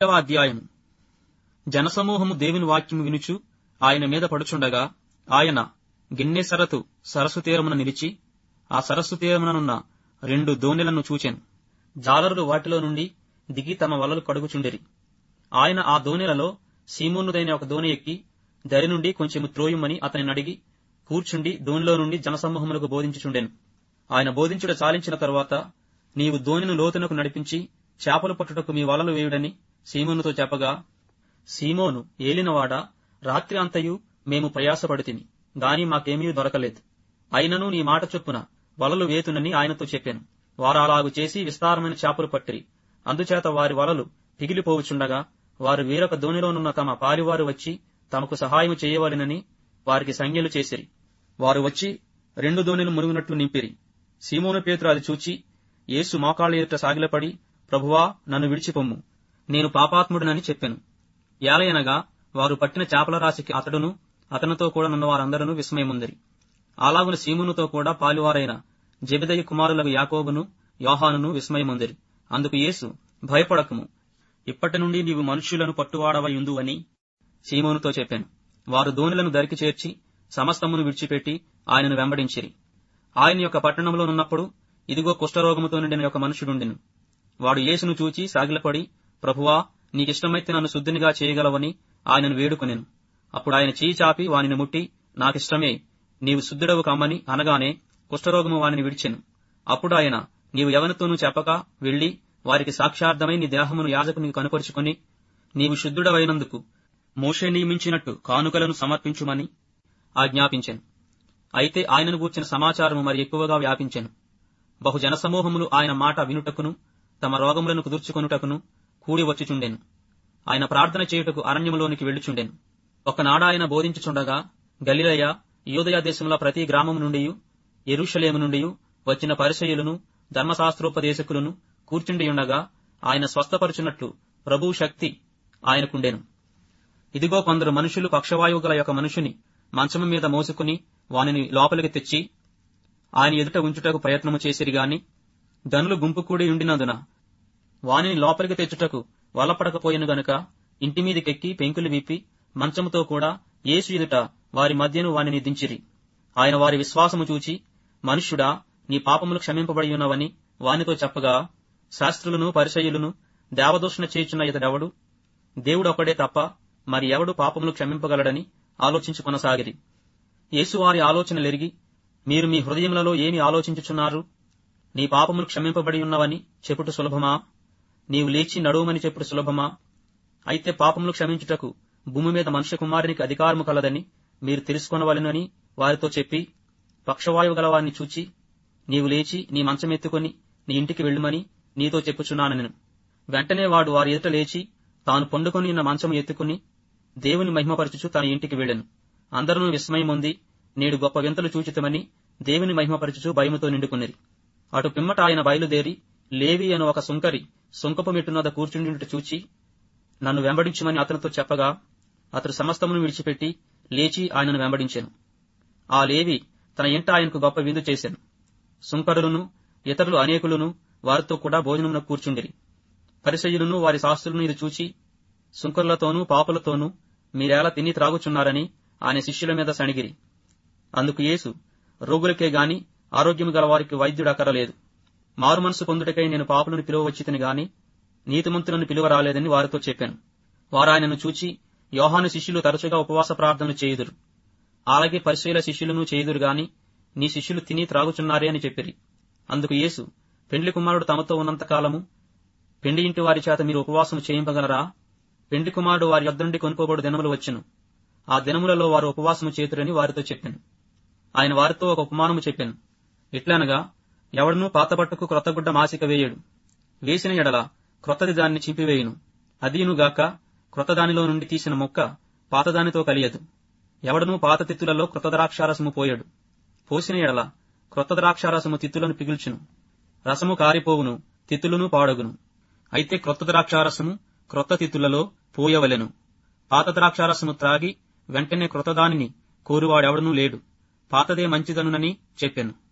ఒకటవ అధ్యాయము జనసమూహము దేవుని వాక్యము వినుచు ఆయన మీద పడుచుండగా ఆయన గిన్నెసరతు సరస్సు తీరమున నిలిచి ఆ సరస్సు తీరముననున్న రెండు దోణెలను చూచెను జాలరులు వాటిలో నుండి దిగి తమ వలలు కడుగుచుండిరి ఆయన ఆ దోణెలలో సీమోనుదైన ఒక దోణి ఎక్కి దరి నుండి కొంచెము త్రోయుమని అతని అడిగి కూర్చుండి దోణిలో నుండి జనసమూహములకు బోధించుచుండెను ఆయన బోధించుట చాలించిన తరువాత నీవు దోణిను లోతునకు నడిపించి చేపలు పట్టుటకు మీ వలలు వేయుడని సీమోనుతో చెప్పగా సీమోను ఏలినవాడా రాత్రి అంతయు మేము ప్రయాసపడితిమి గాని మాకేమీ దొరకలేదు అయినను నీ మాట చొప్పున వలలు వేతునని ఆయనతో చెప్పాను వారు అలాగు చేసి విస్తారమైన చేపలు పట్టిరి అందుచేత వారి వలలు పిగిలిపోవుచుండగా వారు వేరొక దోణిలోనున్న తమ పారివారు వచ్చి తమకు సహాయం చేయవలెనని వారికి సంజ్ఞలు చేసిరి వారు వచ్చి రెండు దోణిలు మురుగునట్లు నింపిరి సీమోను పేతురు అది చూచి యేసు మోకాళ్ళ ఎదుట సాగిలపడి ప్రభువా నన్ను విడిచిపొమ్ము నేను పాపాత్ముడనని చెప్పాను ఏలయనగా వారు పట్టిన చేపల రాశికి అతడును అతనితో కూడా ఉన్న వారందరూ విస్మయముందిరి అలాగున సీమునుతో కూడా పాలువారైన జబిదయ్య కుమారులకు యాకోబును యోహానును విస్మయముందిరి అందుకు యేసు భయపడకము ఇప్పటి నుండి నీవు మనుష్యులను పట్టువాడవయుందు అని సీమోనుతో చెప్పాను వారు దోణులను దరికి చేర్చి సమస్తమును విడిచిపెట్టి ఆయనను వెంబడించిరి ఆయన యొక్క పట్టణంలోనున్నప్పుడు ఇదిగో కుష్ఠరోగముతో నిండిన ఒక మనుషుడుండెను వాడు యేసును చూచి సాగిలపడి ప్రభువా నీకిష్టమైతే నన్ను శుద్ధినిగా చేయగలవని ఆయనను వేడుకొనెను అప్పుడు ఆయన చేయి చాపి వానిని ముట్టి నాకిష్టమే నీవు శుద్ధుడవు కమ్మని అనగానే కుష్ఠరోగము వానిని విడిచెను అప్పుడు ఆయన నీవు ఎవరితోనూ చెప్పక వెళ్లి వారికి సాక్షార్థమై నీ దేహమును యాజకునికి కనుపరుచుకొని నీవు శుద్ధుడవైనందుకు మోషే నియమించినట్టు కానుకలను సమర్పించుమని ఆజ్ఞాపించాను అయితే ఆయనను గూర్చిన సమాచారము మరి ఎక్కువగా వ్యాపించెను బహు జనసమూహములు ఆయన మాట వినుటకును తమ రోగములను కుదుర్చుకొనుటకును కూడి వచ్చిచుండెను ఆయన ప్రార్థన చేయుటకు అరణ్యములోనికి వెళ్ళుచుండెను ఒకనాడ ఆయన బోధించుచుండగా గలిలయ యోదయ దేశంలో ప్రతి గ్రామం నుండి ఎరుషలేము నుండి వచ్చిన పరిచయులను ధర్మశాస్త్రోపదేశకులను కూర్చుండి ఉండగా ఆయన స్వస్థపరుచున్నట్లు ప్రభు శక్తి ఆయనకుండెను ఇదిగో కొందరు మనుషులు పక్షవాయువు గల యొక్క మనుషుని మంచము మీద మోసుకుని వానిని లోపలికి తెచ్చి ఆయన ఎదుట ఉంచుటకు ప్రయత్నము చేసిరి గాని ధనులు గుంపు కూడి ఉండినందున వానిని లోపలికి తెచ్చుటకు వలపడకపోయిన గనుక ఇంటి మీదకెక్కి పెంకులు విప్పి మంచముతో కూడా యేసు ఎదుట వారి మధ్యను వానిని దించిరి ఆయన వారి విశ్వాసము చూచి మనుష్యుడా నీ పాపములు క్షమింపబడి ఉన్నవని వానితో చెప్పగా శాస్త్రులను పరిచయులను దేవదూషణ చేయుచున్న ఇతడెవడు దేవుడు ఒకడే తప్ప మరి ఎవడు పాపములు క్షమింపగలడని ఆలోచించు కొనసాగిరి యేసు వారి ఆలోచనలెరిగి మీరు మీ హృదయములలో ఏమి ఆలోచించుచున్నారు నీ పాపములు క్షమింపబడి ఉన్నవని చెప్పుట సులభమా నీవు లేచి నడువమని చెప్పుడు సులభమా అయితే పాపములు క్షమించుటకు భూమి మీద మనుష్య కుమారునికి అధికారము కలదని మీరు తెలుసుకొనవలెనని వారితో చెప్పి పక్షవాయువు గల వారిని చూచి నీవు లేచి నీ మంచం ఎత్తుకొని నీ ఇంటికి వెళ్ళుమని నీతో చెప్పుచున్నాను నేను వెంటనే వాడు వారి ఎదుట లేచి తాను పండుకొని ఉన్న మంచం ఎత్తుకుని దేవుని మహిమపరచుచు తన ఇంటికి వెళ్ళెను అందరూ విస్మయముంది నేడు గొప్ప వింతలు చూచితమని దేవుని మహిమపరచుచు భయముతో నిండుకునిరి అటు పిమ్మట ఆయన బయలుదేరి లేవి అను ఒక సుంకరి సుంకపు మెట్టునద కూర్చుండి చూచి నన్ను వెంబడించమని అతనితో చెప్పగా అతడు సమస్తమును విడిచిపెట్టి లేచి ఆయనను వెంబడించాను ఆ లేవి తన ఇంట ఆయనకు గొప్ప విందు చేశాను సుంకరులను ఇతరులు అనేకులను వారితో కూడా భోజనమున కూర్చుండిరి పరిసయులను వారి శాస్త్రులను ఇది చూచి సుంకరులతోనూ పాపులతోనూ మీరేలా తిని త్రాగుచున్నారని ఆయన శిష్యుల మీద సణిగిరి అందుకు యేసు రోగులకే గాని ఆరోగ్యము గల వారికి వైద్యుడు అక్కరలేదు మారు మనసు పొందుటకై నేను పాపులను పిలువవచ్చితిని గాని నీతిమంతులను పిలువ రాలేదని వారితో చెప్పాను వారు ఆయనను చూచి యోహాను శిష్యులు తరచుగా ఉపవాస ప్రార్థనలు చేయుదురు అలాగే పరిశీల శిష్యులను చేయుదురు గాని నీ శిష్యులు తిని త్రాగుచున్నారే అని చెప్పిరి అందుకు యేసు పెండ్లి కుమారుడు తమతో ఉన్నంత కాలము పెండి ఇంటి వారి చేత మీరు ఉపవాసము చేయింపగలరా పెండి కుమారుడు వారి యొద్ద నుండి కొనుకోబడు దినములు వచ్చును ఆ దినములలో వారు ఉపవాసము చేతురని వారితో చెప్పాను ఆయన వారితో ఒక ఉపమానము చెప్పాను ఇట్లనగా ఎవడనూ పాత బట్టకు క్రొత్త గుడ్డ మాసిక వేయడు వేసిన ఎడల క్రొత్తది దాన్ని చింపివేయును అదీనుగాక క్రొత్త దానిలో నుండి తీసిన మొక్క పాతదానితో కలియదు ఎవడనూ పాత తిత్తులలో క్రొత్త ద్రాక్షారసము పోయడు పోసిన ఎడల క్రొత్త ద్రాక్షారసము తిత్తులను పిగుల్చును రసము కారిపోవును తిత్తులను పాడగును అయితే క్రొత్త ద్రాక్షారసము క్రొత్త తిత్తులలో పోయవలెను పాత ద్రాక్షారసము త్రాగి వెంటనే క్రొత్తదానిని కోరువాడెవడనూ లేడు పాతదే మంచిదనునని చెప్పాను